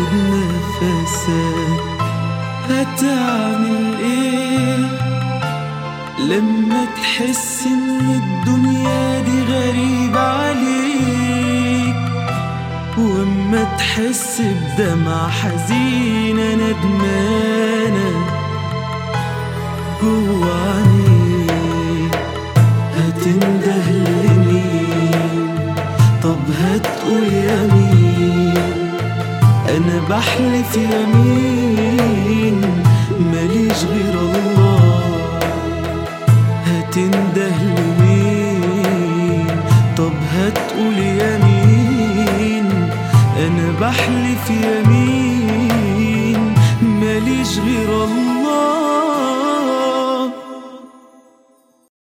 تاخد نفسك هتعمل ايه لما تحس ان الدنيا دي غريبة عليك واما تحس بدمع حزينة ندمانة جوا عينيك هتنده لمين طب هتقول يا مين انا بحلف يمين ماليش غير الله هتنده لمين طب هتقول يمين انا بحلف يمين ماليش غير الله